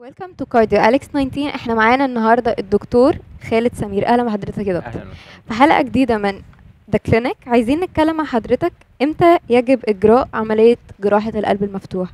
ويلكم تو كارديو اليكس 19 احنا معانا النهارده الدكتور خالد سمير اهلا بحضرتك يا دكتور اهلا وسهلا في حلقه جديده من ذا كلينيك عايزين نتكلم مع حضرتك امتى يجب اجراء عمليه جراحه القلب المفتوح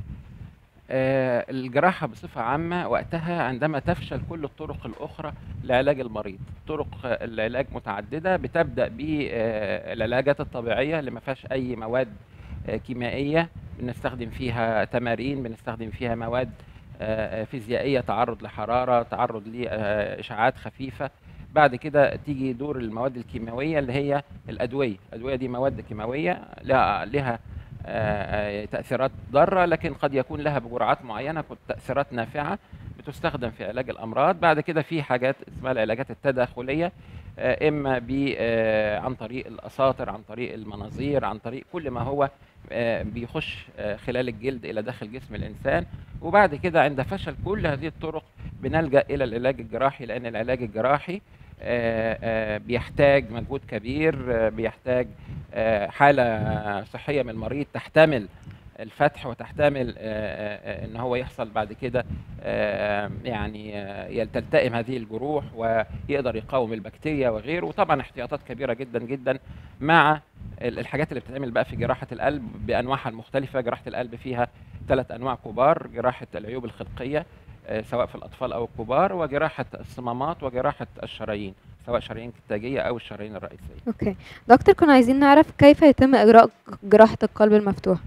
آه الجراحة بصفة عامة وقتها عندما تفشل كل الطرق الأخرى لعلاج المريض طرق آه، العلاج متعددة بتبدأ بالعلاجات الطبيعية اللي ما فيهاش أي مواد آه، كيميائية بنستخدم فيها تمارين بنستخدم فيها مواد آه، آه، فيزيائية تعرض لحرارة تعرض لإشعاعات خفيفة بعد كده تيجي دور المواد الكيماوية اللي هي الأدوية الأدوية دي مواد كيماوية لها, لها آه، آه، تأثيرات ضارة لكن قد يكون لها بجرعات معينة كت- تأثيرات نافعة بتستخدم في علاج الأمراض بعد كده في حاجات اسمها العلاجات التداخلية آه، إما ب آه، عن طريق الأساطر عن طريق المناظير عن طريق كل ما هو آه، بيخش آه، خلال الجلد إلى داخل جسم الإنسان وبعد كده عند فشل كل هذه الطرق بنلجأ إلى العلاج الجراحي لأن العلاج الجراحي آه، آه، بيحتاج مجهود كبير آه، بيحتاج آه، حالة صحية من المريض تحتمل الفتح وتحتمل آه، آه، آه، ان هو يحصل بعد كده آه، يعني آه، يل- تلتئم هذه الجروح ويقدر يقاوم البكتيريا وغيره وطبعا احتياطات كبيره جدا جدا مع ال- الحاجات اللي بتتعمل بقى في جراحه القلب بانواعها المختلفه جراحه القلب فيها ثلاث انواع كبار جراحه العيوب الخلقيه آه، سواء في الاطفال او الكبار وجراحه الصمامات وجراحه الشرايين سواء شرايين التاجيه او الشرايين الرئيسيه اوكي دكتور كنا عايزين نعرف كيف يتم اجراء جراحه القلب المفتوح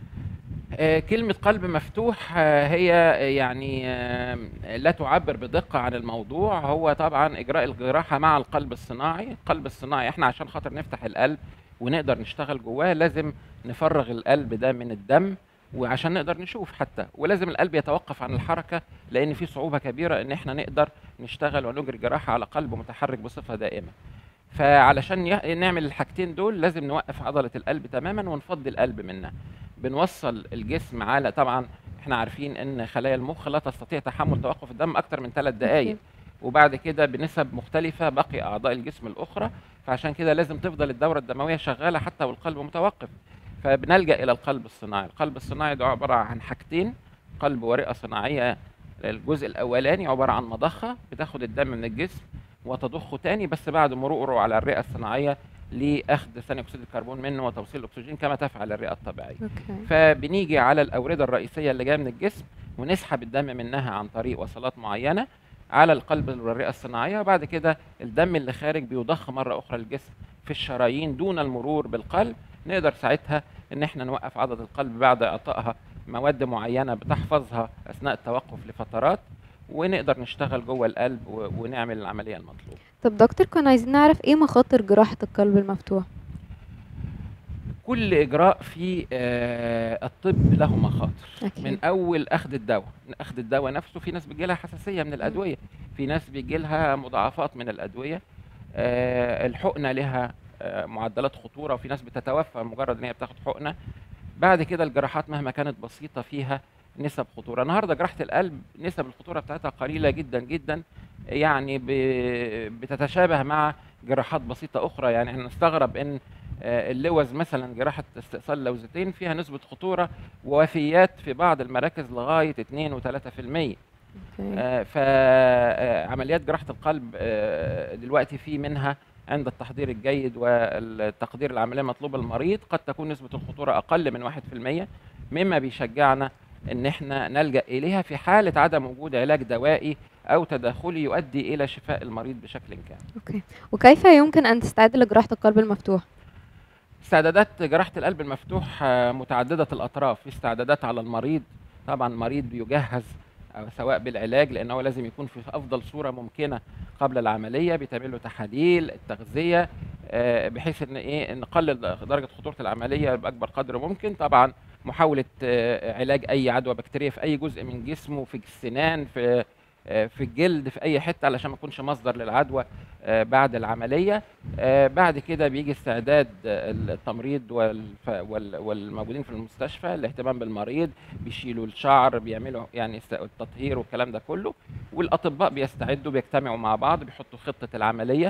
آه، كلمة قلب مفتوح آه، هي آه، يعني آه، لا تعبر بدقة عن الموضوع هو طبعا إجراء الجراحة مع القلب الصناعي القلب الصناعي احنا عشان خاطر نفتح القلب ونقدر نشتغل جواه لازم نفرغ القلب ده من الدم وعشان نقدر نشوف حتى ولازم القلب يتوقف عن الحركة لأن في صعوبة كبيرة إن احنا نقدر نشتغل ونجري جراحة على قلب متحرك بصفة دائمة فعلشان ي- نعمل الحاجتين دول لازم نوقف عضلة القلب تماما ونفضي القلب منها بنوصل الجسم على طبعا احنا عارفين ان خلايا المخ لا تستطيع تحمل توقف الدم اكتر من ثلاث دقائق أكيد. وبعد كده بنسب مختلفة باقي أعضاء الجسم الأخرى فعشان كده لازم تفضل الدورة الدموية شغالة حتى والقلب متوقف فبنلجأ إلى القلب الصناعي القلب الصناعي ده عبارة عن حاجتين قلب ورئة صناعية الجزء الأولاني عبارة عن مضخة بتاخد الدم من الجسم وتضخه تاني بس بعد مروره على الرئة الصناعية لأخذ ثاني أكسيد الكربون منه وتوصيل الأكسجين كما تفعل الرئة الطبيعية اوكي فبنيجي على الأوردة الرئيسية اللي جاية من الجسم ونسحب الدم منها عن طريق وصلات معينة على القلب والرئة الصناعية وبعد كده الدم اللي خارج بيضخ مرة أخرى للجسم في الشرايين دون المرور بالقلب نقدر ساعتها إن احنا نوقف عضلة القلب بعد إعطائها مواد معينة بتحفظها أثناء التوقف لفترات ونقدر نشتغل جوه القلب و- ونعمل العملية المطلوبة طب دكتور كنا عايزين نعرف ايه مخاطر جراحه القلب المفتوح كل اجراء في آه، الطب له مخاطر أكيد. من اول اخذ الدواء من اخذ الدواء نفسه في ناس بيجي لها حساسيه من الادويه في ناس بيجي لها مضاعفات من الادويه آه، الحقنه لها آه، معدلات خطوره وفي ناس بتتوفى مجرد ان هي بتاخد حقنه بعد كده الجراحات مهما كانت بسيطه فيها نسب خطوره النهارده جراحه القلب نسب الخطوره بتاعتها قليله جدا جدا يعني ب- بتتشابه مع جراحات بسيطه اخرى يعني احنا نستغرب ان آه، اللوز مثلا جراحه استئصال اللوزتين فيها نسبه خطوره ووفيات في بعض المراكز لغايه 2 و3% اوكي فعمليات جراحه القلب آه، دلوقتي في منها عند التحضير الجيد والتقدير العمليه المطلوبه للمريض قد تكون نسبه الخطوره اقل من 1% مما بيشجعنا ان احنا نلجا اليها في حاله عدم وجود علاج دوائي او تداخلي يؤدي الى شفاء المريض بشكل كامل اوكي وكيف يمكن ان تستعد لجراحه القلب المفتوح استعدادات جراحة القلب المفتوح آه، متعددة الأطراف في استعدادات على المريض طبعا المريض بيجهز آه، سواء بالعلاج لأنه لازم يكون في أفضل صورة ممكنة قبل العملية بيتعمل له تحاليل التغذية آه، بحيث ان ايه نقلل درجة خطورة العملية بأكبر قدر ممكن طبعا محاولة آه، علاج أي عدوى بكتيرية في أي جزء من جسمه في السنان في آه، في الجلد في أي حتة علشان ما يكونش مصدر للعدوى آه، بعد العملية آه، بعد كده بيجي استعداد آه، التمريض والف- وال- والموجودين في المستشفى الاهتمام بالمريض بيشيلوا الشعر بيعملوا يعني است- التطهير والكلام ده كله والاطباء بيستعدوا بيجتمعوا مع بعض بيحطوا خطه العمليه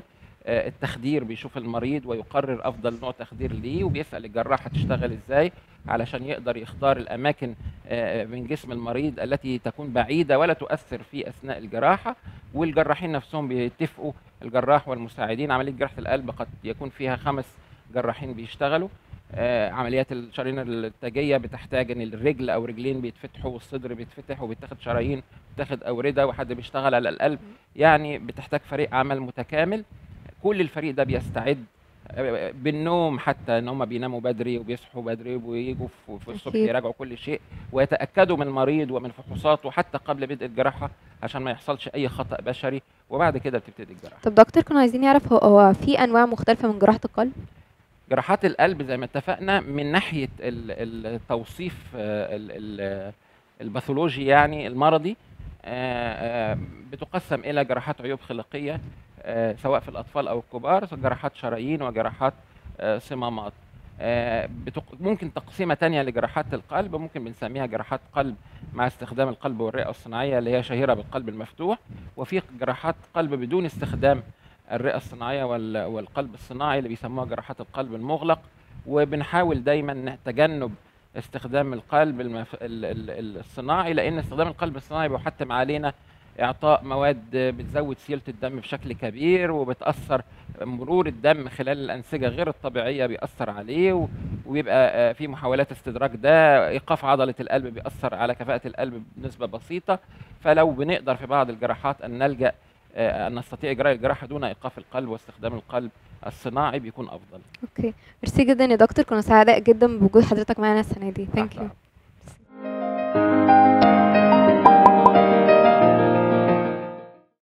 آه، التخدير بيشوف المريض ويقرر افضل نوع تخدير ليه وبيسال الجراح هتشتغل ازاي علشان يقدر يختار الاماكن آه، من جسم المريض التي تكون بعيده ولا تؤثر في اثناء الجراحه والجراحين نفسهم بيتفقوا الجراح والمساعدين عمليه جراحه القلب قد يكون فيها خمس جراحين بيشتغلوا آه، عمليات الشرايين التاجيه بتحتاج ان الرجل او رجلين بيتفتحوا والصدر بيتفتح وبيتاخد شرايين بيتاخد اورده وحد بيشتغل على القلب يعني بتحتاج فريق عمل متكامل كل الفريق ده بيستعد آه، بالنوم حتى ان هم بيناموا بدري وبيصحوا بدري ويجوا في- في الصبح أكيد. يراجعوا كل شيء ويتاكدوا من المريض ومن فحوصاته حتى قبل بدء الجراحه عشان ما يحصلش اي خطا بشري وبعد كده بتبتدي الجراحه طب دكتور كنا عايزين نعرف هو, هو في انواع مختلفه من جراحه القلب جراحات القلب زي ما اتفقنا من ناحيه ال- التوصيف آه، ال- ال- الباثولوجي يعني المرضي آه، آه، بتقسم الى جراحات عيوب خلقيه آه، سواء في الاطفال او الكبار جراحات شرايين وجراحات آه، صمامات آه، بتق- ممكن تقسيمه تانية لجراحات القلب ممكن بنسميها جراحات قلب مع استخدام القلب والرئه الصناعيه اللي هي شهيره بالقلب المفتوح وفي جراحات قلب بدون استخدام الرئه الصناعيه وال- والقلب الصناعي اللي بيسموها جراحات القلب المغلق وبنحاول دايما تجنب استخدام القلب المف... ال- ال- الصناعي لان استخدام القلب الصناعي بيحتم علينا اعطاء مواد بتزود سيوله الدم بشكل كبير وبتاثر مرور الدم خلال الانسجه غير الطبيعيه بيأثر عليه و- وبيبقى آه، في محاولات استدراك ده ايقاف عضله القلب بيأثر على كفاءه القلب بنسبه بسيطه فلو بنقدر في بعض الجراحات ان نلجأ آه، ان نستطيع اجراء الجراحه دون ايقاف القلب واستخدام القلب الصناعي بيكون افضل اوكي ميرسي جدا يا دكتور كنا سعداء جدا بوجود حضرتك معانا السنه دي ثانك تحت يو أمرك.